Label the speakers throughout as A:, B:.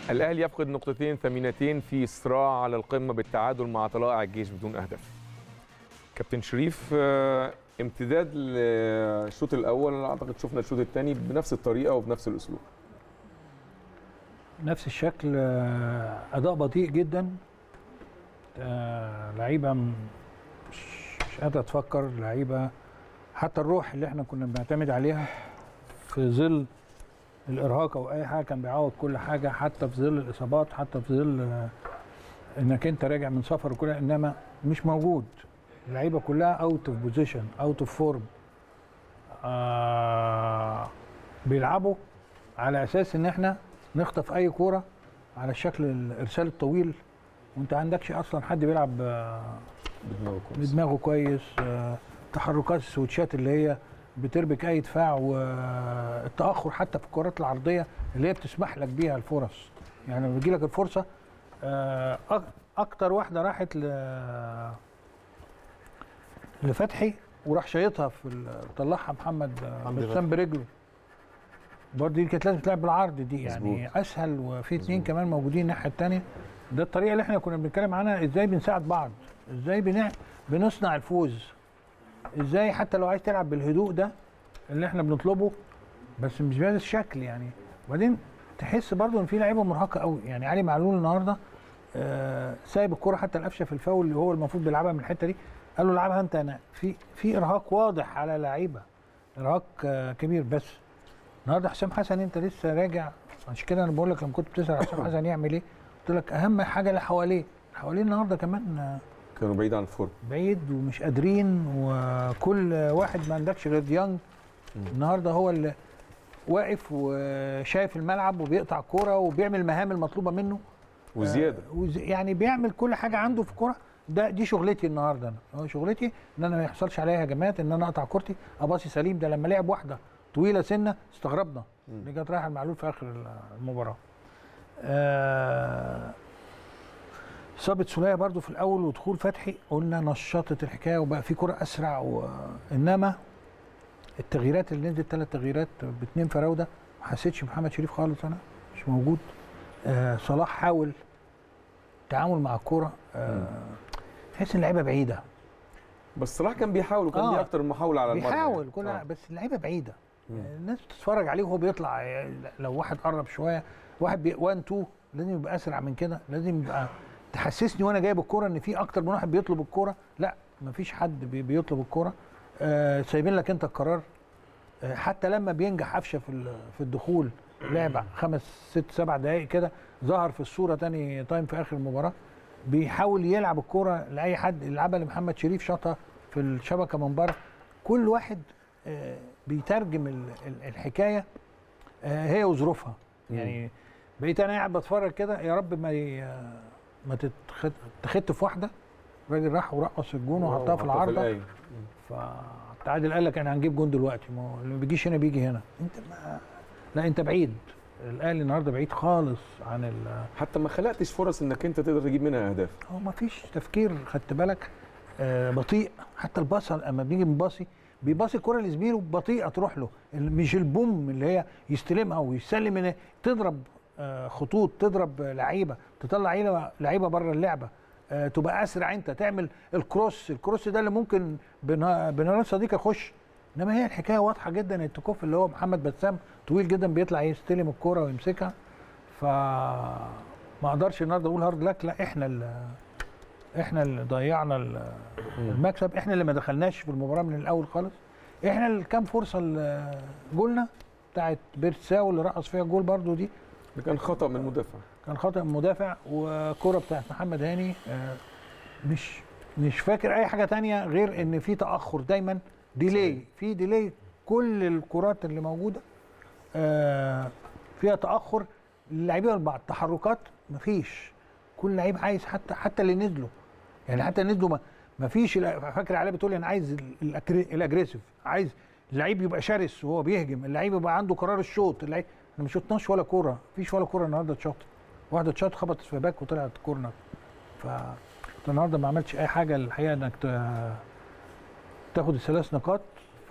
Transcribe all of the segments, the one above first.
A: الاهلي يفقد نقطتين ثمينتين في صراع على القمه بالتعادل مع طلائع الجيش بدون اهداف كابتن شريف آه، امتداد للشوط الاول انا اعتقد شفنا الشوط الثاني بنفس الطريقه وبنفس الاسلوب
B: نفس الشكل آه، اداء بطيء جدا آه، لعيبه م- مش مش قادره تفكر لعيبه حتى الروح اللي احنا كنا بنعتمد عليها في ظل الارهاق او اي حاجه كان بيعوض كل حاجه حتى في ظل الاصابات حتى في ظل آه، انك انت راجع من سفر وكل انما مش موجود اللعيبه كلها اوت اوف بوزيشن اوت اوف فورم بيلعبوا على اساس ان احنا نخطف اي كوره على الشكل الارسال الطويل وانت عندكش اصلا حد بيلعب آه، بدماغه كويس آه، تحركات السويتشات اللي هي بتربك اي دفاع والتاخر حتى في الكرات العرضيه اللي هي بتسمح لك بيها الفرص يعني لما بيجي لك الفرصه آه، أك- اكتر واحده راحت ل لفتحي وراح شايطها في ال- طلعها محمد آه،
C: حمدي
B: بسام برجله برضه دي كانت لازم تلعب بالعرض دي يعني
A: مظبوط.
B: اسهل وفي اتنين كمان موجودين الناحيه الثانيه ده الطريقه اللي احنا كنا بنتكلم عنها ازاي بنساعد بعض ازاي بنع... بنصنع الفوز ازاي حتى لو عايز تلعب بالهدوء ده اللي احنا بنطلبه بس مش بهذا الشكل يعني وبعدين تحس برضو ان في لعيبه مرهقه قوي يعني علي معلول النهارده آه سايب الكره حتى القفشه في الفاول اللي هو المفروض بيلعبها من الحته دي قال له العبها انت انا في في ارهاق واضح على لعيبه ارهاق آه كبير بس النهارده حسام حسن انت لسه راجع عشان كده انا بقول لك لما كنت بتسال حسام حسن يعمل ايه قلت لك اهم حاجه اللي حواليه اللي حواليه النهارده كمان آه،
A: كانوا بعيد عن الفورم
B: بعيد ومش قادرين وكل واحد ما عندكش غير ديانج النهارده هو اللي واقف وشايف الملعب وبيقطع كوره وبيعمل المهام المطلوبه منه
A: وزياده
B: آه، وز- يعني بيعمل كل حاجه عنده في الكوره ده دي شغلتي النهارده انا هو شغلتي ان انا ما يحصلش عليا هجمات ان انا اقطع كورتي اباصي سليم ده لما لعب واحده طويله سنه استغربنا اللي كانت رايحه المعلول في اخر المباراه آه، اصابه سوليه برضو في الاول ودخول فتحي قلنا نشطت الحكايه وبقى في كره اسرع وانما التغييرات اللي نزلت ثلاث تغييرات باثنين فراوده ما حسيتش محمد شريف خالص انا مش موجود آه صلاح حاول التعامل مع الكوره آه تحس ان اللعيبه بعيده
A: بس صلاح كان بيحاول وكان
B: آه.
A: ليه اكتر من محاوله على المرمى
B: بيحاول
A: يعني.
B: كل
A: آه.
B: بس اللعيبه بعيده
A: مم.
B: الناس بتتفرج عليه وهو بيطلع يعني لو واحد قرب شويه واحد بي 1 2 لازم يبقى اسرع من كده لازم يبقى تحسسني وانا جايب الكوره ان في اكتر من واحد بيطلب الكوره لا مفيش حد بي- بيطلب الكوره آه سايبين لك انت القرار آه حتى لما بينجح قفشه في ال- في الدخول لعب خمس ست سبع دقائق كده ظهر في الصوره تاني تايم في اخر المباراه بيحاول يلعب الكوره لاي حد يلعبها لمحمد شريف شاطها في الشبكه من بره كل واحد آه، بيترجم ال- ال- الحكايه آه، هي وظروفها يعني بقيت انا قاعد بتفرج كده يا رب ما ي- ما تتخد تخت في واحده الراجل راح ورقص الجون وحطها في العارضه
A: القايم.
B: فعادل قال لك انا هنجيب جون دلوقتي ما هو اللي ما بيجيش هنا بيجي هنا انت ما لا انت بعيد الاهلي النهارده بعيد خالص عن ال
A: حتى ما خلقتش فرص انك انت تقدر تجيب منها اهداف
B: هو ما فيش تفكير خدت بالك آه بطيء حتى الباصه لما بنيجي بنباصي بيباصي الكره لزميله بطيئه تروح له ال- مش البوم اللي هي يستلمها ويسلم من تضرب آه خطوط تضرب آه، لعيبه تطلع لعيبه لعيبه بره اللعبه آه تبقى اسرع انت تعمل الكروس الكروس ده اللي ممكن بنا- بنار صديق يخش انما هي الحكايه واضحه جدا التكوف اللي هو محمد بسام طويل جدا بيطلع يستلم الكره ويمسكها ف ما اقدرش النهارده اقول هارد لك لا احنا اللي احنا اللي ضيعنا ال- المكسب احنا اللي ما دخلناش في المباراه من الاول خالص احنا اللي كام فرصه اللي جولنا بتاعت بيرتساو اللي رقص فيها الجول برضو دي
A: ده كان خطا من المدافع
B: كان خطا من المدافع وكرة بتاعت محمد هاني آه، مش مش فاكر اي حاجه تانية غير ان في تاخر دايما ديلي في ديلي كل الكرات اللي موجوده آه، فيها تاخر اللعيبه البعض تحركات مفيش كل لعيب عايز حتى حتى اللي نزلوا يعني حتى نزلوا ما مفيش الع- فاكر علي بتقول انا عايز ال- الأجري- الاجريسيف عايز اللعيب يبقى شرس وهو بيهجم اللعيب يبقى عنده قرار الشوط اللعيب احنا ما شطناش ولا كوره مفيش ولا كوره النهارده اتشاط واحده اتشاط خبطت في باك وطلعت كورنر ف أنت النهارده ما عملتش اي حاجه الحقيقه انك ت- تاخد الثلاث نقاط ف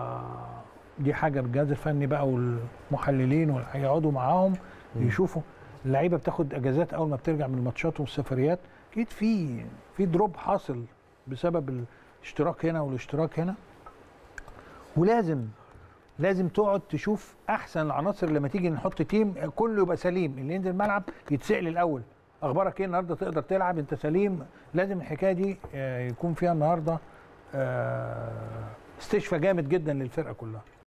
B: دي حاجه بالجهاز الفني بقى والمحللين واللي هيقعدوا معاهم يشوفوا اللعيبه بتاخد اجازات اول ما بترجع من الماتشات والسفريات اكيد في في دروب حاصل بسبب الاشتراك هنا والاشتراك هنا ولازم لازم تقعد تشوف احسن العناصر لما تيجي نحط تيم كله يبقى سليم اللي ينزل الملعب يتسال الاول اخبارك ايه النهارده تقدر تلعب انت سليم لازم الحكايه دي آه، يكون فيها النهارده آه، استشفاء جامد جدا للفرقه كلها